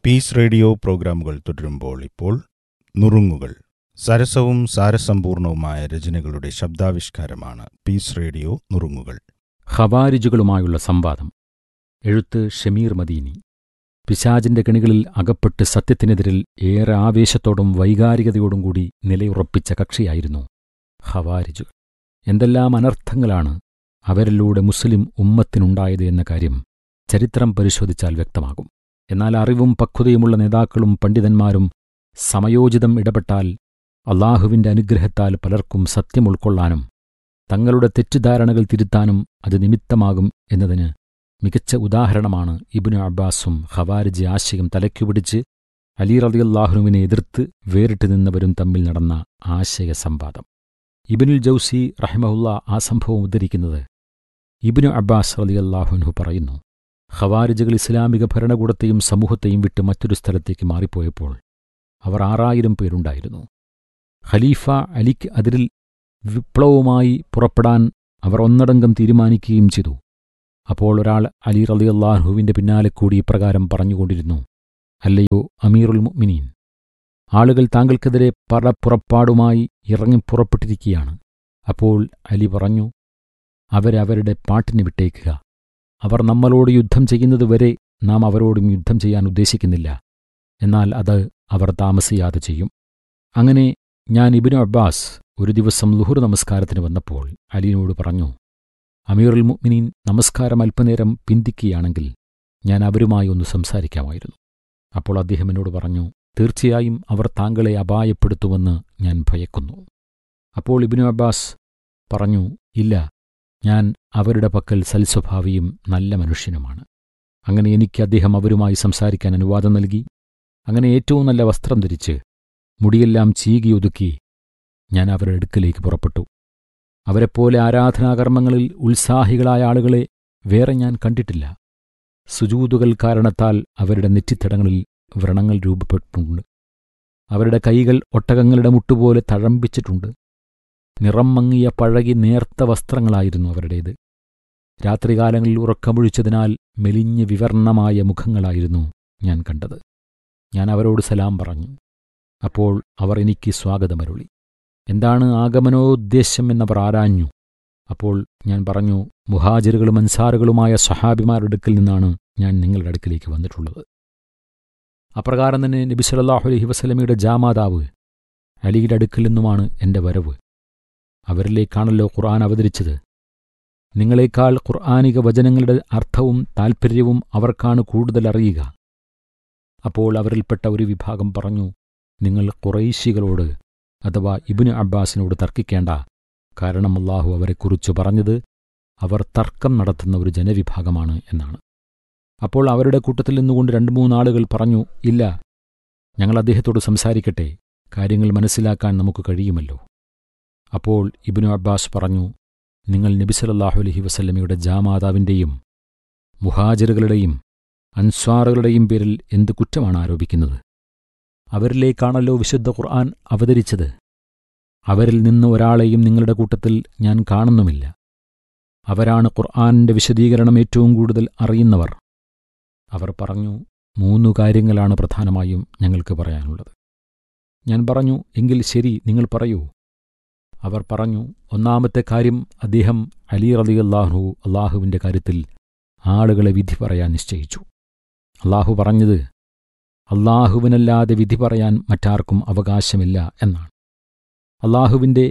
Piece radio പ്രോഗ്രാമുകൾ തുടരുമ്പോൾ ഇപ്പോൾ നുറുങ്ങുകൾ സരസവും സാരസമ്പൂർണവുമായ രചനകളുടെ ശബ്ദാവിഷ്കാരമാണ് പീസ് റേഡിയോ നുറുങ്ങുകൾ ഖവാരിജുകളുമായുള്ള സംവാദം എഴുത്ത് ഷമീർ മദീനി പിശാജിന്റെ കെണികളിൽ അകപ്പെട്ട് സത്യത്തിനെതിരിൽ ഏറെ ആവേശത്തോടും വൈകാരികതയോടും കൂടി നിലയുറപ്പിച്ച കക്ഷിയായിരുന്നു ഖവാരിജുകൾ എന്തെല്ലാം അനർത്ഥങ്ങളാണ് അവരിലൂടെ മുസ്ലിം ഉമ്മത്തിനുണ്ടായത് എന്ന കാര്യം ചരിത്രം പരിശോധിച്ചാൽ വ്യക്തമാകും എന്നാൽ അറിവും പക്വതയുമുള്ള നേതാക്കളും പണ്ഡിതന്മാരും സമയോചിതം ഇടപെട്ടാൽ അള്ളാഹുവിന്റെ അനുഗ്രഹത്താൽ പലർക്കും സത്യം ഉൾക്കൊള്ളാനും തങ്ങളുടെ തെറ്റിദ്ധാരണകൾ തിരുത്താനും അത് നിമിത്തമാകും എന്നതിന് മികച്ച ഉദാഹരണമാണ് ഇബ്നു അബ്ബാസും ഖവാരിജ് ആശയം തലയ്ക്കുപിടിച്ച് അലി റളിയല്ലാഹുവിനെ എതിർത്ത് വേറിട്ട് നിന്നവരും തമ്മിൽ നടന്ന ആശയ സംവാദം ഇബിനുൽ ജൗസി റഹിമഹുല്ല ആ സംഭവം ഉദ്ധരിക്കുന്നത് ഇബിനു അബ്ബാസ് റളിയല്ലാഹുൻഹു പറയുന്നു ഖവാരിജുകൾ ഇസ്ലാമിക ഭരണകൂടത്തെയും സമൂഹത്തെയും വിട്ട് മറ്റൊരു സ്ഥലത്തേക്ക് മാറിപ്പോയപ്പോൾ അവർ ആറായിരം പേരുണ്ടായിരുന്നു ഖലീഫ അലിക്ക് അതിരിൽ വിപ്ലവവുമായി പുറപ്പെടാൻ അവർ ഒന്നടങ്കം തീരുമാനിക്കുകയും ചെയ്തു അപ്പോൾ ഒരാൾ അലി റളിയല്ലാഹുവിന്റെ പിന്നാലെ കൂടി ഇപ്രകാരം പറഞ്ഞുകൊണ്ടിരുന്നു അല്ലയോ അമീറുൽ മുഅ്മിനീൻ ആളുകൾ താങ്കൾക്കെതിരെ പല പുറപ്പാടുമായി ഇറങ്ങി പുറപ്പെട്ടിരിക്കുകയാണ് അപ്പോൾ അലി പറഞ്ഞു അവരവരുടെ പാട്ടിന് വിട്ടേക്കുക അവർ നമ്മളോട് യുദ്ധം ചെയ്യുന്നതുവരെ നാം അവരോടും യുദ്ധം ചെയ്യാൻ ഉദ്ദേശിക്കുന്നില്ല എന്നാൽ അത് അവർ താമസിയാതെ ചെയ്യും അങ്ങനെ ഞാൻ ഇബിനു അബ്ബാസ് ഒരു ദിവസം ലുഹുർ നമസ്കാരത്തിന് വന്നപ്പോൾ അലിനോട് പറഞ്ഞു അമീറുൽ മുഅ്മിനീൻ നമസ്കാരം അല്പനേരം പിന്തിക്കുകയാണെങ്കിൽ ഞാൻ അവരുമായി ഒന്ന് സംസാരിക്കാമായിരുന്നു അപ്പോൾ അദ്ദേഹം എന്നോട് പറഞ്ഞു തീർച്ചയായും അവർ താങ്കളെ അപായപ്പെടുത്തുമെന്ന് ഞാൻ ഭയക്കുന്നു അപ്പോൾ ഇബിനു അബ്ബാസ് പറഞ്ഞു ഇല്ല ഞാൻ അവരുടെ പക്കൽ സൽസ്വഭാവിയും നല്ല മനുഷ്യനുമാണ് അങ്ങനെ എനിക്ക് അദ്ദേഹം അവരുമായി സംസാരിക്കാൻ അനുവാദം നൽകി അങ്ങനെ ഏറ്റവും നല്ല വസ്ത്രം ധരിച്ച് മുടിയെല്ലാം ചീകിയൊതുക്കി ഞാൻ അവരുടെ അടുക്കലേക്ക് പുറപ്പെട്ടു അവരെപ്പോലെ ആരാധനാകർമ്മങ്ങളിൽ ഉത്സാഹികളായ ആളുകളെ വേറെ ഞാൻ കണ്ടിട്ടില്ല സുജൂതുകൾ കാരണത്താൽ അവരുടെ നെറ്റിത്തടങ്ങളിൽ വ്രണങ്ങൾ രൂപപ്പെട്ടിട്ടുണ്ട് അവരുടെ കൈകൾ ഒട്ടകങ്ങളുടെ മുട്ടുപോലെ തഴമ്പിച്ചിട്ടുണ്ട് നിറം മങ്ങിയ പഴകി നേർത്ത വസ്ത്രങ്ങളായിരുന്നു അവരുടേത് രാത്രികാലങ്ങളിൽ ഉറക്കമൊഴിച്ചതിനാൽ മെലിഞ്ഞ് വിവർണമായ മുഖങ്ങളായിരുന്നു ഞാൻ കണ്ടത് ഞാൻ അവരോട് സലാം പറഞ്ഞു അപ്പോൾ അവർ എനിക്ക് സ്വാഗതമരുളി എന്താണ് ആഗമനോദ്ദേശ്യം എന്നവർ ആരാഞ്ഞു അപ്പോൾ ഞാൻ പറഞ്ഞു മുഹാജിറുകളും അൻസാറുകളുമായ സഹാബിമാരുടെ അടുക്കൽ നിന്നാണ് ഞാൻ നിങ്ങളുടെ അടുക്കിലേക്ക് വന്നിട്ടുള്ളത് അപ്രകാരം തന്നെ നബി സല്ലല്ലാഹു അലൈഹി വസല്ലമയുടെ ജാമാതാവ് അലിയുടെ അടുക്കൽ നിന്നുമാണ് എൻ്റെ വരവ് അവരിലേക്കാണല്ലോ ഖുർആൻ അവതരിച്ചത് നിങ്ങളെക്കാൾ ഖുർആാനിക വചനങ്ങളുടെ അർത്ഥവും താൽപ്പര്യവും അവർക്കാണ് കൂടുതൽ അറിയുക അപ്പോൾ അവരിൽപ്പെട്ട ഒരു വിഭാഗം പറഞ്ഞു നിങ്ങൾ കുറൈശികളോട് അഥവാ ഇബിന് അബ്ബാസിനോട് തർക്കിക്കേണ്ട കാരണം അള്ളാഹു അവരെക്കുറിച്ച് പറഞ്ഞത് അവർ തർക്കം നടത്തുന്ന ഒരു ജനവിഭാഗമാണ് എന്നാണ് അപ്പോൾ അവരുടെ കൂട്ടത്തിൽ നിന്നുകൊണ്ട് രണ്ട് മൂന്നാളുകൾ പറഞ്ഞു ഇല്ല ഞങ്ങൾ അദ്ദേഹത്തോട് സംസാരിക്കട്ടെ കാര്യങ്ങൾ മനസ്സിലാക്കാൻ നമുക്ക് കഴിയുമല്ലോ അപ്പോൾ ഇബിനു അബ്ബാസ് പറഞ്ഞു നിങ്ങൾ നബിസലല്ലാഹു അലഹി വസല്ലമയുടെ ജാമാതാവിൻ്റെയും മുഹാജിറുകളുടെയും അൻസ്വാറുകളുടെയും പേരിൽ എന്ത് കുറ്റമാണ് ആരോപിക്കുന്നത് അവരിലേക്കാണല്ലോ വിശുദ്ധ ഖുർആൻ അവതരിച്ചത് അവരിൽ നിന്ന് ഒരാളെയും നിങ്ങളുടെ കൂട്ടത്തിൽ ഞാൻ കാണുന്നുമില്ല അവരാണ് ഖുർആാനിന്റെ വിശദീകരണം ഏറ്റവും കൂടുതൽ അറിയുന്നവർ അവർ പറഞ്ഞു മൂന്നു കാര്യങ്ങളാണ് പ്രധാനമായും ഞങ്ങൾക്ക് പറയാനുള്ളത് ഞാൻ പറഞ്ഞു എങ്കിൽ ശരി നിങ്ങൾ പറയൂ അവർ പറഞ്ഞു ഒന്നാമത്തെ കാര്യം അദ്ദേഹം അലി റലി അള്ളാഹു അള്ളാഹുവിൻ്റെ കാര്യത്തിൽ ആളുകളെ വിധി പറയാൻ നിശ്ചയിച്ചു അള്ളാഹു പറഞ്ഞത് അള്ളാഹുവിനല്ലാതെ വിധി പറയാൻ മറ്റാർക്കും അവകാശമില്ല എന്നാണ് അള്ളാഹുവിൻ്റെ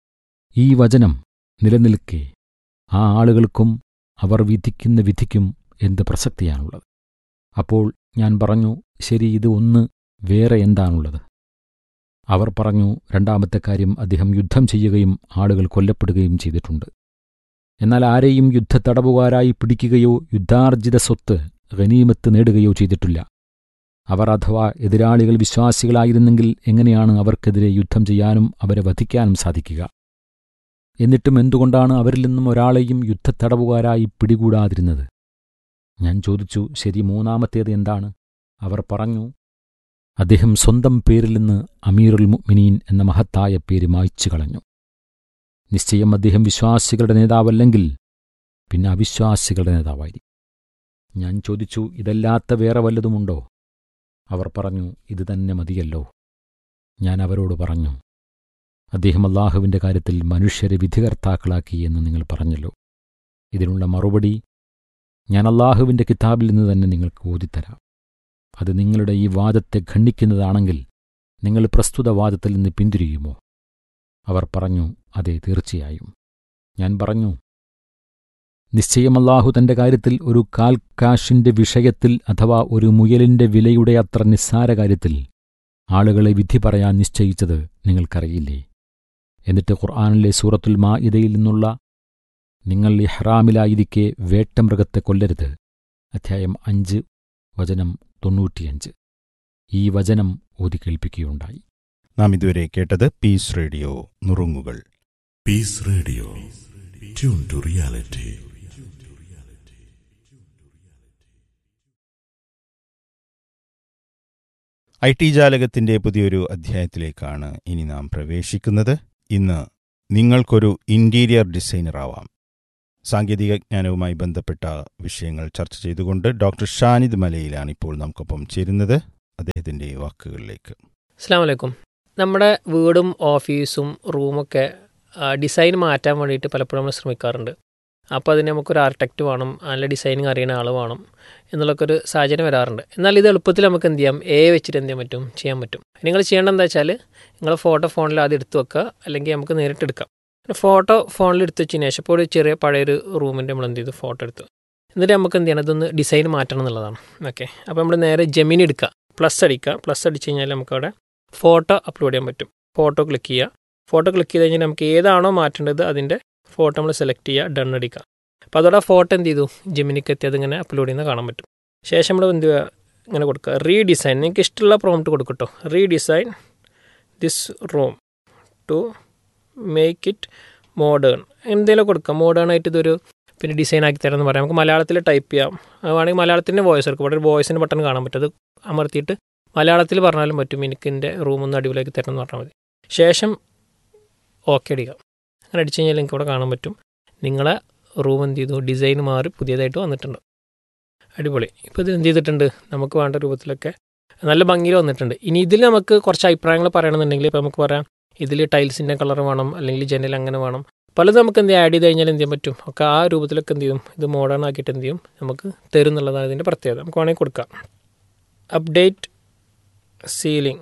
ഈ വചനം നിലനിൽക്കെ ആ ആളുകൾക്കും അവർ വിധിക്കുന്ന വിധിക്കും എന്ത് പ്രസക്തിയാണുള്ളത് അപ്പോൾ ഞാൻ പറഞ്ഞു ശരി ഇത് ഒന്ന് വേറെ എന്താണുള്ളത് അവർ പറഞ്ഞു രണ്ടാമത്തെ കാര്യം അദ്ദേഹം യുദ്ധം ചെയ്യുകയും ആളുകൾ കൊല്ലപ്പെടുകയും ചെയ്തിട്ടുണ്ട് എന്നാൽ ആരെയും യുദ്ധത്തടവുകാരായി പിടിക്കുകയോ യുദ്ധാർജിത സ്വത്ത് ഗനീമത്ത് നേടുകയോ ചെയ്തിട്ടില്ല അവർ അഥവാ എതിരാളികൾ വിശ്വാസികളായിരുന്നെങ്കിൽ എങ്ങനെയാണ് അവർക്കെതിരെ യുദ്ധം ചെയ്യാനും അവരെ വധിക്കാനും സാധിക്കുക എന്നിട്ടും എന്തുകൊണ്ടാണ് അവരിൽ നിന്നും ഒരാളെയും യുദ്ധത്തടവുകാരായി പിടികൂടാതിരുന്നത് ഞാൻ ചോദിച്ചു ശരി മൂന്നാമത്തേത് എന്താണ് അവർ പറഞ്ഞു അദ്ദേഹം സ്വന്തം പേരിൽ നിന്ന് അമീറുൽ മുഅ്മിനീൻ എന്ന മഹത്തായ പേര് മായ്ച്ചു കളഞ്ഞു നിശ്ചയം അദ്ദേഹം വിശ്വാസികളുടെ നേതാവല്ലെങ്കിൽ പിന്നെ അവിശ്വാസികളുടെ നേതാവായിരിക്കും ഞാൻ ചോദിച്ചു ഇതല്ലാത്ത വേറെ വല്ലതുമുണ്ടോ അവർ പറഞ്ഞു ഇത് തന്നെ മതിയല്ലോ ഞാൻ അവരോട് പറഞ്ഞു അദ്ദേഹം അള്ളാഹുവിൻ്റെ കാര്യത്തിൽ മനുഷ്യരെ വിധികർത്താക്കളാക്കി എന്ന് നിങ്ങൾ പറഞ്ഞല്ലോ ഇതിനുള്ള മറുപടി ഞാൻ അള്ളാഹുവിൻ്റെ കിതാബിൽ നിന്ന് തന്നെ നിങ്ങൾക്ക് ഓതിത്തരാം അത് നിങ്ങളുടെ ഈ വാദത്തെ ഖണ്ഡിക്കുന്നതാണെങ്കിൽ നിങ്ങൾ പ്രസ്തുത വാദത്തിൽ നിന്ന് പിന്തിരിയുമോ അവർ പറഞ്ഞു അതെ തീർച്ചയായും ഞാൻ പറഞ്ഞു നിശ്ചയം അല്ലാഹു തന്റെ കാര്യത്തിൽ ഒരു കാൽക്കാശിന്റെ വിഷയത്തിൽ അഥവാ ഒരു മുയലിന്റെ വിലയുടെ അത്ര നിസ്സാര കാര്യത്തിൽ ആളുകളെ വിധി പറയാൻ നിശ്ചയിച്ചത് നിങ്ങൾക്കറിയില്ലേ എന്നിട്ട് ഖുർആാനിലെ സൂറത്തുൽ മാഇദയിൽ നിന്നുള്ള നിങ്ങൾ ഇഹ്റാമിലായിരിക്കെ വേട്ടമൃഗത്തെ കൊല്ലരുത് അധ്യായം അഞ്ച് വചനം തൊണ്ണൂറ്റിയഞ്ച് ഈ വചനം ഓതി കേൾപ്പിക്കുകയുണ്ടായി നാം ഇതുവരെ കേട്ടത് പീസ് റേഡിയോ നുറുങ്ങുകൾ Peace Radio. Tune to reality. I T ജാലകത്തിന്റെ പുതിയൊരു അധ്യായത്തിലേക്കാണ് ഇനി നാം പ്രവേശിക്കുന്നത് ഇന്ന് നിങ്ങൾക്കൊരു ഇന്റീരിയർ ഡിസൈനർ ആവാം സാങ്കേതിക ജ്ഞാനവുമായി ബന്ധപ്പെട്ട വിഷയങ്ങൾ ചർച്ച ചെയ്തുകൊണ്ട് ഡോക്ടർ ഷാനിദ് മലയിലാണ് ഇപ്പോൾ നമുക്കൊപ്പം ചേരുന്നത് അദ്ദേഹത്തിന്റെ വാക്കുകളിലേക്ക് അസ്സാം വലൈക്കും നമ്മുടെ വീടും ഓഫീസും റൂമൊക്കെ ഡിസൈൻ മാറ്റാൻ വേണ്ടിയിട്ട് പലപ്പോഴും നമ്മൾ ശ്രമിക്കാറുണ്ട് അപ്പോൾ അതിന് നമുക്കൊരു ആർക്കിടെക്റ്റ് വേണം നല്ല ഡിസൈനിങ് അറിയുന്ന ആൾ വേണം എന്നുള്ളൊക്കെ ഒരു സാഹചര്യം വരാറുണ്ട് എന്നാൽ ഇത് എളുപ്പത്തിൽ നമുക്ക് എന്ത് ചെയ്യാം എ വെച്ചിട്ട് എന്ത് ചെയ്യാൻ പറ്റും ചെയ്യാൻ പറ്റും നിങ്ങൾ ചെയ്യേണ്ടത് എന്താ വെച്ചാൽ നിങ്ങൾ ഫോട്ടോ ഫോണിൽ ആദ്യം എടുത്ത് വെക്കുക അല്ലെങ്കിൽ നമുക്ക് നേരിട്ട് എടുക്കാം ഫോട്ടോ ഫോണിൽ എടുത്ത് വെച്ചതിന് ശേഷം ഇപ്പോൾ ഒരു ചെറിയ പഴയൊരു റൂമിൻ്റെ നമ്മൾ എന്ത് ചെയ്തു ഫോട്ടോ എടുത്തു എന്നിട്ട് നമുക്ക് എന്ത് ചെയ്യണം ഇതൊന്ന് ഡിസൈൻ മാറ്റണം എന്നുള്ളതാണ് ഓക്കെ അപ്പോൾ നമ്മൾ നേരെ ജെമിനി എടുക്കുക പ്ലസ് അടിക്കുക പ്ലസ് അടിച്ച് കഴിഞ്ഞാൽ നമുക്കവിടെ ഫോട്ടോ അപ്ലോഡ് ചെയ്യാൻ പറ്റും ഫോട്ടോ ക്ലിക്ക് ചെയ്യുക ഫോട്ടോ ക്ലിക്ക് ചെയ്ത് കഴിഞ്ഞാൽ നമുക്ക് ഏതാണോ മാറ്റേണ്ടത് അതിൻ്റെ ഫോട്ടോ നമ്മൾ സെലക്ട് ചെയ്യുക ഡൺ അടിക്കുക അപ്പോൾ അതോടെ ഫോട്ടോ എന്ത് ചെയ്തു ജെമിനിക്ക് എത്തി അതിങ്ങനെ അപ്ലോഡ് ചെയ്യുന്നത് കാണാൻ പറ്റും ശേഷം നമ്മൾ എന്ത് ചെയ്യുക ഇങ്ങനെ കൊടുക്കുക റീഡിസൈൻ നിങ്ങൾക്ക് ഇഷ്ടമുള്ള പ്രോംപ്റ്റ് കൊടുക്കട്ടോ redesign this room to make it modern എന്തെങ്കിലും കൊടുക്കുക മോഡേൺ ആയിട്ട് ഇതൊരു പിന്നെ ഡിസൈൻ ആക്കി തരാമെന്ന് പറയാം നമുക്ക് മലയാളത്തിൽ ടൈപ്പ് ചെയ്യാം അത് വേണമെങ്കിൽ മലയാളത്തിൻ്റെ വോയിസ് എടുക്കും ഇവിടെ ഒരു വോയിസിൻ്റെ ബട്ടൺ കാണാൻ പറ്റും അത് അമർത്തിയിട്ട് മലയാളത്തിൽ പറഞ്ഞാലും പറ്റും എനിക്ക് എൻ്റെ റൂമൊന്ന് അടിപൊളിയാക്കി തരണം എന്ന് പറഞ്ഞാൽ മതി ശേഷം ഓക്കെ അടിക്കുക അങ്ങനെ അടിച്ചു കഴിഞ്ഞാൽ നിങ്ങൾക്ക് ഇവിടെ കാണാൻ പറ്റും നിങ്ങളെ റൂം എന്ത് ചെയ്തു ഡിസൈൻ മാറി പുതിയതായിട്ട് വന്നിട്ടുണ്ട് അടിപൊളി ഇപ്പോൾ ഇത് എന്ത് ചെയ്തിട്ടുണ്ട് നമുക്ക് വേണ്ട രൂപത്തിലൊക്കെ നല്ല ഭംഗിയിൽ വന്നിട്ടുണ്ട് ഇനി ഇതിൽ നമുക്ക് കുറച്ച് അഭിപ്രായങ്ങൾ പറയണമെന്നുണ്ടെങ്കിൽ ഇപ്പോൾ നമുക്ക് പറയാം ഇതിൽ ടൈൽസിൻ്റെ കളർ വേണം അല്ലെങ്കിൽ ജനൽ അങ്ങനെ വേണം പലതും നമുക്ക് എന്ത് ആഡ് ചെയ്ത് കഴിഞ്ഞാൽ എന്ത് ചെയ്യാൻ പറ്റും ഒക്കെ ആ രൂപത്തിലൊക്കെ എന്ത് ചെയ്യും ഇത് മോഡേൺ ആക്കിയിട്ട് എന്ത് ചെയ്യും നമുക്ക് തരും എന്നുള്ളതാണ് ഇതിൻ്റെ പ്രത്യേകത നമുക്ക് വേണമെങ്കിൽ കൊടുക്കാം update ceiling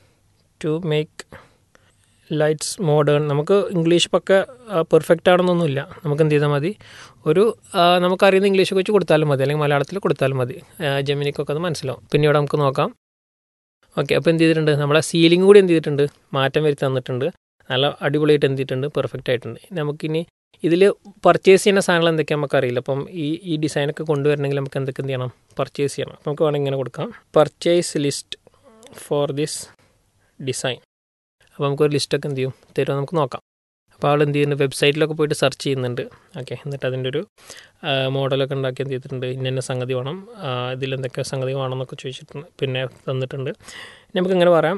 to make lights modern നമുക്ക് ഇംഗ്ലീഷ് പക്ക പെർഫെക്റ്റ് ആണെന്നൊന്നുമില്ല നമുക്ക് എന്ത് ചെയ്താൽ മതി ഒരു ആ, നമുക്കറിയുന്ന ഇംഗ്ലീഷ് വെച്ച് കൊടുത്താലും മതി അല്ലെങ്കിൽ മലയാളത്തിൽ കൊടുത്താലും മതി ആ, ജെമിനിക്കൊക്കെ അത് മനസ്സിലാവും പിന്നെ ഇവിടെ നമുക്ക് നോക്കാം ഓക്കെ അപ്പോൾ എന്ത് ചെയ്തിട്ടുണ്ട് നമ്മളെ സീലിംഗ് കൂടി എന്ത് ചെയ്തിട്ടുണ്ട് മാറ്റം വരുത്തി തന്നിട്ടുണ്ട് നല്ല അടിപൊളിയായിട്ട് എന്ത് ചെയ്തിട്ടുണ്ട് പെർഫെക്റ്റ് ആയിട്ടുണ്ട് നമുക്കിനി ഇതിൽ പർച്ചേസ് ചെയ്യുന്ന സാധനങ്ങൾ എന്തൊക്കെയാണ് നമുക്കറിയില്ല അപ്പം ഈ ഈ ഡിസൈനൊക്കെ കൊണ്ടുവരണമെങ്കിൽ നമുക്ക് എന്തൊക്കെ എന്ത് ചെയ്യണം പർച്ചേസ് ചെയ്യണം അപ്പം നമുക്ക് വേണമെങ്കിൽ ഇങ്ങനെ കൊടുക്കാം purchase list for this design അപ്പോൾ നമുക്കൊരു ലിസ്റ്റൊക്കെ എന്ത് ചെയ്യും തരുമോ നമുക്ക് നോക്കാം അപ്പോൾ ആൾ എന്ത് ചെയ്യുന്നുണ്ട് വെബ്സൈറ്റിലൊക്കെ പോയിട്ട് സെർച്ച് ചെയ്യുന്നുണ്ട് ഓക്കെ എന്നിട്ട് അതിൻ്റെ ഒരു ആ, മോഡലൊക്കെ ഉണ്ടാക്കി എന്ത് ചെയ്തിട്ടുണ്ട് ഇന്ന ഇന്ന സംഗതി വേണം ആ, ഇതിലെന്തൊക്കെ സംഗതി വേണമെന്നൊക്കെ ചോദിച്ചിട്ടുണ്ട് പിന്നെ തന്നിട്ടുണ്ട് നമുക്ക് ഇങ്ങനെ പറയാം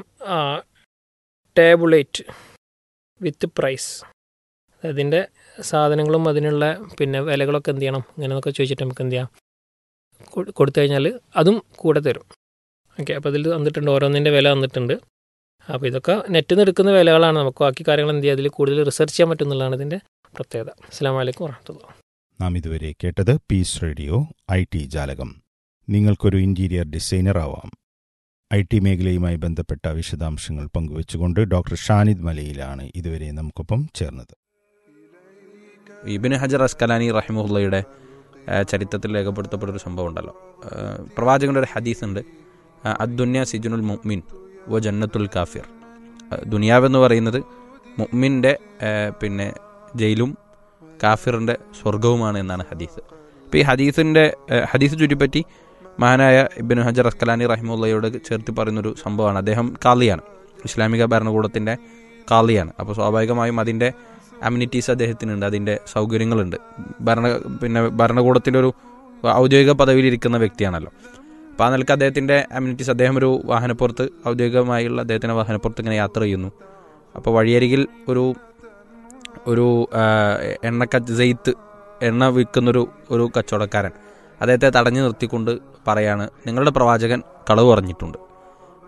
ടേബിളേറ്റ് വിത്ത് പ്രൈസ് അതിൻ്റെ സാധനങ്ങളും അതിനുള്ള പിന്നെ വിലകളൊക്കെ എന്ത് ചെയ്യണം ഇങ്ങനെയൊക്കെ ചോദിച്ചിട്ട് നമുക്ക് എന്ത് ചെയ്യാം കൊ- കൊടുത്തു കഴിഞ്ഞാൽ അതും കൂടെ തരും ഓക്കെ അപ്പോൾ അതിൽ തന്നിട്ടുണ്ട് ഓരോന്നിൻ്റെ വില തന്നിട്ടുണ്ട് അപ്പോൾ ഇതൊക്കെ നെറ്റിൽ നിന്ന് എടുക്കുന്ന വിലകളാണ് നമുക്ക് ബാക്കി കാര്യങ്ങൾ എന്ത് ചെയ്യുക അതിൽ കൂടുതൽ റിസർച്ച് ചെയ്യാൻ പറ്റുന്നുള്ളതാണ് ഇതിൻ്റെ പ്രത്യേകത അസ്സാം വലൈക്കും വർഹമത്തുള്ള നാം ഇതുവരെ കേട്ടത് പീസ് റേഡിയോ ഐ ടി ജാലകം നിങ്ങൾക്കൊരു ഇന്റീരിയർ ഡിസൈനർ ആവാം ഐ ടി മേഖലയുമായി ബന്ധപ്പെട്ട വിശദാംശങ്ങൾ പങ്കുവച്ചുകൊണ്ട് ഡോക്ടർ ഷാനിദ് മലയിലാണ് ഇതുവരെ നമുക്കൊപ്പം ചേർന്നത് ഇബിന് ഹജർ അസ്കലാനി റഹിമുള്ളയുടെ ചരിത്രത്തിൽ രേഖപ്പെടുത്തപ്പെട്ട ഒരു സംഭവം ഉണ്ടല്ലോ ആ, പ്രവാചകന്റെ ഒരു ഹദീസ് ഉണ്ട് ആ, അദ്ദുന്യ സിജുനുൽ മുഅ്മിൻ വ ജന്നത്തുൽ കാഫിർ ആ, ദുനിയാവെന്ന് പറയുന്നത് മുഅ്മിൻ്റെ ആ, പിന്നെ ജയിലും കാഫിറിൻ്റെ സ്വർഗവുമാണ് എന്നാണ് ഹദീസ് അപ്പോൾ ഈ ഹദീസിൻ്റെ ആ, ഹദീസ് ചുറ്റിപ്പറ്റി മഹാനായ ഇബിന് ഹജർ അസ്കലാനി റഹിമുള്ളയോട് ചേർത്ത് പറയുന്നൊരു സംഭവമാണ് അദ്ദേഹം കാളിയാണ് ഇസ്ലാമിക ഭരണകൂടത്തിൻ്റെ കാളിയാണ് അപ്പോൾ സ്വാഭാവികമായും അതിൻ്റെ അമ്യൂണിറ്റീസ് അദ്ദേഹത്തിനുണ്ട് അതിൻ്റെ സൗകര്യങ്ങളുണ്ട് ഭരണ പിന്നെ ഭരണകൂടത്തിൻ്റെ ഒരു ഔദ്യോഗിക പദവിയിലിരിക്കുന്ന വ്യക്തിയാണല്ലോ അപ്പോൾ ആ നിലക്ക് അദ്ദേഹത്തിൻ്റെ അമ്യൂണിറ്റീസ് അദ്ദേഹം ഒരു വാഹനപ്പുറത്ത് ഔദ്യോഗികമായുള്ള അദ്ദേഹത്തിൻ്റെ വാഹനപ്പുറത്ത് ഇങ്ങനെ യാത്ര ചെയ്യുന്നു അപ്പോൾ വഴിയരികിൽ ഒരു ഒരു എണ്ണക്ക ജെയ്ത്ത് എണ്ണ വിൽക്കുന്നൊരു ഒരു കച്ചവടക്കാരൻ അദ്ദേഹത്തെ തടഞ്ഞു നിർത്തിക്കൊണ്ട് പറയാണ് നിങ്ങളുടെ പ്രവാചകൻ കളവ് പറഞ്ഞിട്ടുണ്ട്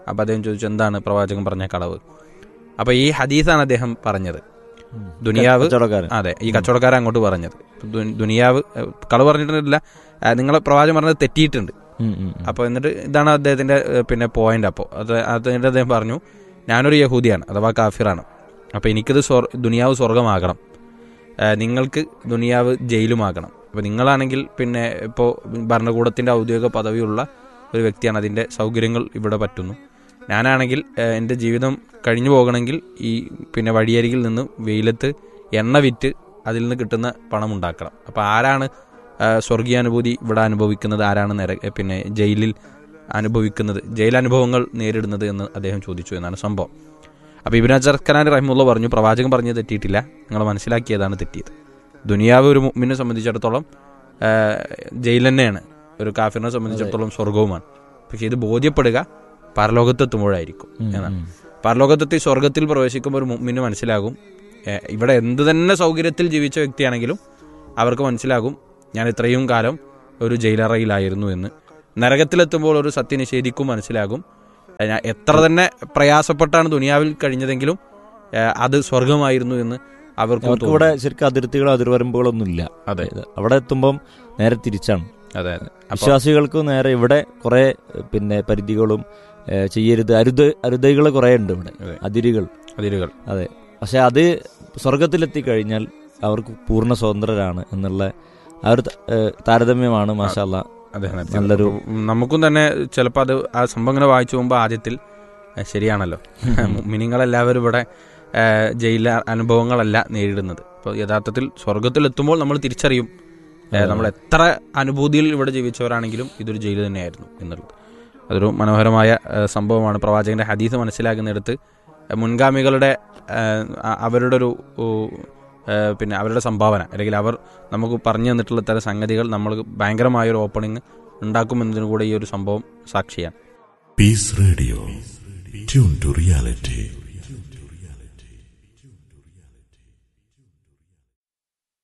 അപ്പോൾ അദ്ദേഹം ചോദിച്ചു എന്താണ് പ്രവാചകൻ പറഞ്ഞ കളവ് അപ്പോൾ ഈ ഹദീസാണ് അദ്ദേഹം പറഞ്ഞത് ദുനിയാവ് കച്ചവടക്കാരൻ അതെ ഈ കച്ചവടക്കാരൻ അങ്ങോട്ട് പറഞ്ഞത് ദു- ദുനിയാവ് ഏഹ്, കളവ് പറഞ്ഞിട്ടില്ല ഏഹ്, നിങ്ങളെ പ്രവാചകൻ പറഞ്ഞത് തെറ്റിയിട്ടുണ്ട് ഉം, ഉം, ഉം. അപ്പോൾ എന്നിട്ട് ഇതാണ് അദ്ദേഹത്തിന്റെ ഏഹ്, പിന്നെ പോയിന്റ് അപ്പോൾ അത് അതിന്റെ അദ്ദേഹം പറഞ്ഞു ഞാനൊരു യഹൂദിയാണ് അഥവാ കാഫിറാണ് അപ്പോൾ എനിക്കിത് സ്വർ ദുനിയാവ് സ്വർഗമാകണം ഏഹ്, നിങ്ങൾക്ക് ദുനിയാവ് ജയിലുമാകണം അപ്പോൾ നിങ്ങളാണെങ്കിൽ പിന്നെ ഇപ്പോൾ ഭരണകൂടത്തിന്റെ ഔദ്യോഗിക പദവിയുള്ള ഒരു വ്യക്തിയാണ് അതിന്റെ സൗകര്യങ്ങൾ ഇവിടെ പറ്റുന്നു ഞാനാണെങ്കിൽ ഏഹ്, എൻ്റെ ജീവിതം കഴിഞ്ഞു പോകണമെങ്കിൽ ഈ പിന്നെ വഴിയരികിൽ നിന്ന് വെയിലത്ത് എണ്ണ വിറ്റ് അതിൽ നിന്ന് കിട്ടുന്ന പണം ഉണ്ടാക്കണം അപ്പോൾ ആരാണ് ആ, സ്വർഗീയാനുഭൂതി ഇവിടെ അനുഭവിക്കുന്നത് ആരാണ് നര പിന്നെ ജയിലിൽ അനുഭവിക്കുന്നത് ജയിലനുഭവങ്ങൾ നേരിടുന്നത് എന്ന് അദ്ദേഹം ചോദിച്ചു എന്നാണ് സംഭവം അപ്പോൾ ഇബിൻ അജർ ഖലാൻ റഹിമുള്ള പറഞ്ഞു പ്രവാചകൻ പറഞ്ഞത് തെറ്റിയിട്ടില്ല നിങ്ങൾ മനസ്സിലാക്കിയതാണ് തെറ്റിയത് ദുനിയാവ് ഒരു മുമ്മിനെ സംബന്ധിച്ചിടത്തോളം ആ, ജയിൽ തന്നെയാണ് ഒരു കാഫിറിനെ സംബന്ധിച്ചിടത്തോളം സ്വർഗവുമാണ് പക്ഷേ ഇത് ബോധ്യപ്പെടുക പരലോകത്തെത്തുമ്പോഴായിരിക്കും ഉം, എന്നാണ് ഉം. പരലോകത്തെത്തി സ്വർഗത്തിൽ പ്രവേശിക്കുമ്പോൾ ഒരു മുമ്മിന് മനസ്സിലാകും ഏ, ഇവിടെ എന്ത് തന്നെ സൗകര്യത്തിൽ ജീവിച്ച വ്യക്തിയാണെങ്കിലും അവർക്ക് മനസ്സിലാകും ഞാൻ ഇത്രയും കാലം ഒരു ജയിലറയിലായിരുന്നു എന്ന് നരകത്തിലെത്തുമ്പോൾ ഒരു സത്യനിഷേധിക്കും മനസ്സിലാകും ഏ, ഞാൻ എത്ര തന്നെ പ്രയാസപ്പെട്ടാണ് ദുനിയാവിൽ കഴിഞ്ഞതെങ്കിലും ഏ, അത് സ്വർഗമായിരുന്നു എന്ന് അവർക്കും അവർക്ക് ഇവിടെ തോന്നും. ശരിക്കും അതിർത്തികളോ അതിർവരമ്പുകളൊന്നും ഇല്ല അതെ ഇത് അവിടെ എത്തുമ്പം നേരെ തിരിച്ചാണ് അതെ അതെ അപ്പൊ വിശ്വാസികൾക്ക് നേരെ ഇവിടെ കുറെ പിന്നെ പരിധികളും ഏ, ചെയ്യരുത് അരുത് അരുതകൾ കുറെ ഉണ്ട് ഇവിടെ അതെ. അതിരുകൾ അതിരുകൾ പക്ഷെ അത് സ്വർഗത്തിലെത്തി കഴിഞ്ഞാൽ അവർക്ക് പൂർണ്ണ സ്വതന്ത്രരാണ് എന്നുള്ള ആ ഒരു ത- ഏ, താരതമ്യമാണ് മാഷാല്ല അതെ അതെ. നല്ലൊരു നമുക്കും തന്നെ ചിലപ്പോൾ അത് ആ സംഭവം ഇങ്ങനെ വായിച്ചു പോകുമ്പോൾ ആദ്യത്തിൽ ഏ, ശരിയാണല്ലോ മിനിങ്ങളെല്ലാവരും ഇവിടെ ഏ, ജയില അനുഭവങ്ങളല്ല നേരിടുന്നത് അപ്പോൾ യഥാർത്ഥത്തിൽ സ്വർഗത്തിലെത്തുമ്പോൾ നമ്മൾ തിരിച്ചറിയും ഏ, നമ്മൾ എത്ര അനുഭൂതിയിൽ ഇവിടെ ജീവിച്ചവരാണെങ്കിലും ഇതൊരു ജയിൽ തന്നെയായിരുന്നു എന്നുള്ളത് അതൊരു മനോഹരമായ ഏ, സംഭവമാണ് പ്രവാചകന്റെ ഹദീസ് മനസ്സിലാക്കുന്നിടത്ത് ഏ, മുൻഗാമികളുടെ ഏ, അ- അവരുടെ ഒരു ഓ, ഏ, പിന്നെ അവരുടെ സംഭാവന അല്ലെങ്കിൽ അവർ നമുക്ക് പറഞ്ഞു തന്നിട്ടുള്ള തരം സംഗതികൾ നമ്മൾ ഭയങ്കരമായ ഒരു ഓപ്പണിംഗ് ഉണ്ടാക്കുമെന്നതിന് കൂടെ ഈ ഒരു സംഭവം സാക്ഷിയാണ് Peace Radio. Tune to reality.